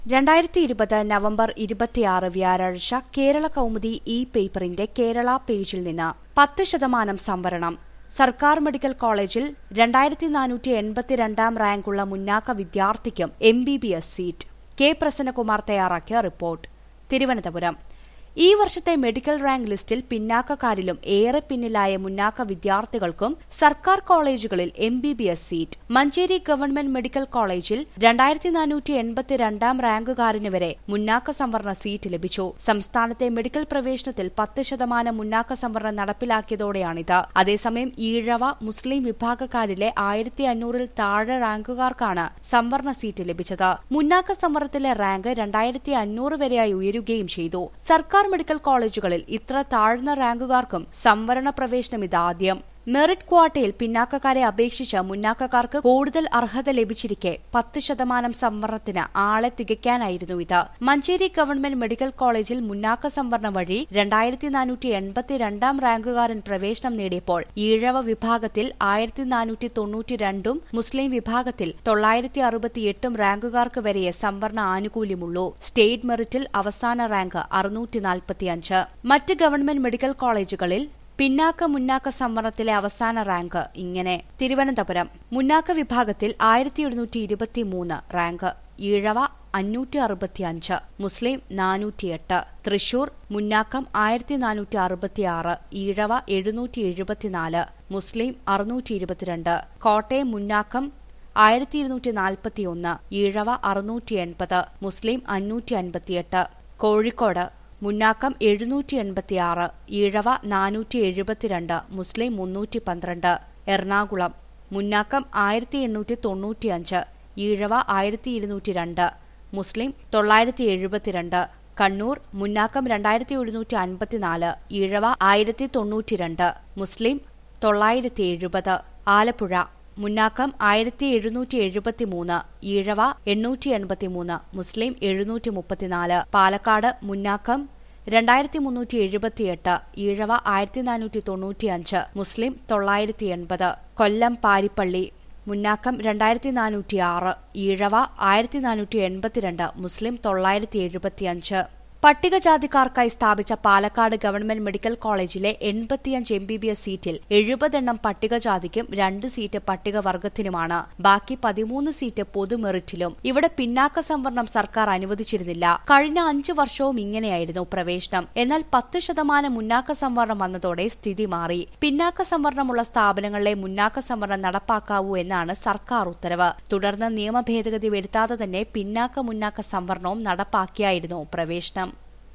രണ്ടായിരത്തി ഇരുപത് നവംബർ ഇരുപത്തിയാറ് വ്യാഴാഴ്ച കേരള കൗമുദി ഇ പേപ്പറിന്റെ കേരള പേജിൽ നിന്ന് പത്ത് ശതമാനം സംവരണം സർക്കാർ മെഡിക്കൽ കോളേജിൽ രണ്ടായിരത്തി നാനൂറ്റി എൺപത്തിരണ്ടാം റാങ്കുള്ള മുന്നാക്ക വിദ്യാർത്ഥിക്കും M B B S seat K Prasannakumar തയ്യാറാക്കിയ റിപ്പോർട്ട് തിരുവനന്തപുരം ഈ വർഷത്തെ മെഡിക്കൽ റാങ്ക് ലിസ്റ്റിൽ പിന്നാക്കക്കാരിലും ഏറെ പിന്നിലായ മുന്നാക്ക വിദ്യാർത്ഥികൾക്കും സർക്കാർ കോളേജുകളിൽ M B B S seat Manjeri government medical കോളേജിൽ രണ്ടായിരത്തി നാനൂറ്റി എൺപത്തിരണ്ടാം റാങ്കുകാരന് വരെ മുന്നാക്ക സംവരണ സീറ്റ് ലഭിച്ചു സംസ്ഥാനത്തെ മെഡിക്കൽ പ്രവേശനത്തിൽ പത്ത് ശതമാനം മുന്നാക്ക സംവരണം നടപ്പിലാക്കിയതോടെയാണിത് അതേസമയം ഈഴവ മുസ്ലിം വിഭാഗക്കാരിലെ ആയിരത്തി അഞ്ഞൂറിൽ താഴെ റാങ്കുകാർക്കാണ് സംവരണ സീറ്റ് ലഭിച്ചത് മുന്നാക്ക സംവരണത്തിലെ റാങ്ക് രണ്ടായിരത്തി അഞ്ഞൂറ് വരെയായി ഉയരുകയും ചെയ്തു സർക്കാർ മെഡിക്കൽ കോളേജുകളിൽ ഇത്ര താഴ്ന്ന റാങ്കുകാർക്കും സംവരണ പ്രവേശനം ഇതാദ്യം മെറിറ്റ് ക്വാട്ടയിൽ പിന്നാക്കക്കാരെ അപേക്ഷിച്ച് മുന്നാക്കക്കാർക്ക് കൂടുതൽ അർഹത ലഭിച്ചിരിക്കെ പത്ത് ശതമാനം സംവരണത്തിന് ആളെ തികയ്ക്കാനായിരുന്നു ഇത് മഞ്ചേരി ഗവൺമെന്റ് മെഡിക്കൽ കോളേജിൽ മുന്നാക്ക സംവരണം വഴി രണ്ടായിരത്തി നാനൂറ്റി എൺപത്തിരണ്ടാം റാങ്കുകാരൻ പ്രവേശനം നേടിയപ്പോൾ ഈഴവ വിഭാഗത്തിൽ ആയിരത്തി നാനൂറ്റി തൊണ്ണൂറ്റി രണ്ടും മുസ്ലിം വിഭാഗത്തിൽ തൊള്ളായിരത്തി അറുപത്തിയെട്ടും റാങ്കുകാർക്ക് വരെയേ സംവരണ ആനുകൂല്യമുള്ളൂ സ്റ്റേറ്റ് മെറിറ്റിൽ അവസാന റാങ്ക് അറുന്നൂറ്റി നാൽപ്പത്തിയഞ്ച് മറ്റ് ഗവൺമെന്റ് മെഡിക്കൽ കോളേജുകളിൽ പിന്നാക്ക മുന്നാക്ക സംവരണത്തിലെ അവസാന റാങ്ക് ഇങ്ങനെ തിരുവനന്തപുരം മുന്നാക്ക വിഭാഗത്തിൽ ആയിരത്തി എഴുന്നൂറ്റി ഇരുപത്തിമൂന്ന് റാങ്ക് ഈഴവ അഞ്ഞൂറ്റി അറുപത്തിയഞ്ച് മുസ്ലിം നാനൂറ്റിയെട്ട് തൃശൂർ മുന്നാക്കം ആയിരത്തി നാനൂറ്റി അറുപത്തിയാറ് ഈഴവ എഴുന്നൂറ്റി എഴുപത്തിനാല് മുസ്ലിം അറുന്നൂറ്റി ഇരുപത്തിരണ്ട് കോട്ടയം മുന്നാക്കം ആയിരത്തി ഇരുന്നൂറ്റി നാൽപ്പത്തിയൊന്ന് ഈഴവ അറുന്നൂറ്റി എൺപത് മുസ്ലിം അഞ്ഞൂറ്റി അൻപത്തിയെട്ട് കോഴിക്കോട് മുന്നാക്കം എഴുന്നൂറ്റി എൺപത്തിയാറ് ഈഴവ നാനൂറ്റി എഴുപത്തിരണ്ട് മുസ്ലിം മുന്നൂറ്റി പന്ത്രണ്ട് എറണാകുളം മുന്നാക്കം ആയിരത്തി എണ്ണൂറ്റി തൊണ്ണൂറ്റിയഞ്ച് ഈഴവ ആയിരത്തി ഇരുന്നൂറ്റി രണ്ട് മുസ്ലിം തൊള്ളായിരത്തി എഴുപത്തിരണ്ട് കണ്ണൂർ മുന്നാക്കം രണ്ടായിരത്തി എഴുന്നൂറ്റി അൻപത്തിനാല് ഈഴവ ആയിരത്തി തൊണ്ണൂറ്റിരണ്ട് മുസ്ലിം തൊള്ളായിരത്തി എഴുപത് ആലപ്പുഴ മുന്നാക്കം ആയിരത്തി എഴുന്നൂറ്റി എഴുപത്തിമൂന്ന് ഈഴവ എണ്ണൂറ്റി എൺപത്തിമൂന്ന് മുസ്ലിം എഴുന്നൂറ്റി മുപ്പത്തിനാല് പാലക്കാട് മുന്നാക്കം രണ്ടായിരത്തി മുന്നൂറ്റി എഴുപത്തിയെട്ട് ഈഴവ ആയിരത്തി നാനൂറ്റി തൊണ്ണൂറ്റിയഞ്ച് മുസ്ലിം തൊള്ളായിരത്തി എൺപത് കൊല്ലം പാരിപ്പള്ളി മുന്നാക്കം രണ്ടായിരത്തി നാനൂറ്റി ആറ് ഈഴവ ആയിരത്തി നാനൂറ്റി എൺപത്തിരണ്ട് മുസ്ലിം തൊള്ളായിരത്തി എഴുപത്തിയഞ്ച് പട്ടികജാതിക്കാർക്കായി സ്ഥാപിച്ച പാലക്കാട് ഗവൺമെന്റ് മെഡിക്കൽ കോളേജിലെ എൺപത്തിയഞ്ച് എം ബി ബി എസ് സീറ്റിൽ എഴുപതെണ്ണം പട്ടികജാതിക്കും രണ്ട് സീറ്റ് പട്ടികവർഗത്തിനുമാണ് ബാക്കി പതിമൂന്ന് സീറ്റ് പൊതു മെറിറ്റിലും ഇവിടെ പിന്നാക്ക സംവരണം സർക്കാർ അനുവദിച്ചിരുന്നില്ല കഴിഞ്ഞ അഞ്ചു വർഷവും ഇങ്ങനെയായിരുന്നു പ്രവേശനം എന്നാൽ പത്ത് ശതമാനം മുന്നാക്ക സംവരണം വന്നതോടെ സ്ഥിതി മാറി പിന്നാക്ക സംവരണമുള്ള സ്ഥാപനങ്ങളിലെ മുന്നാക്ക സംവരണം നടപ്പാക്കാവൂ എന്നാണ് സർക്കാർ ഉത്തരവ് തുടർന്ന് നിയമ ഭേദഗതി വരുത്താതെ തന്നെ പിന്നാക്ക മുന്നാക്ക സംവരണവും നടപ്പാക്കിയായിരുന്നു പ്രവേശനം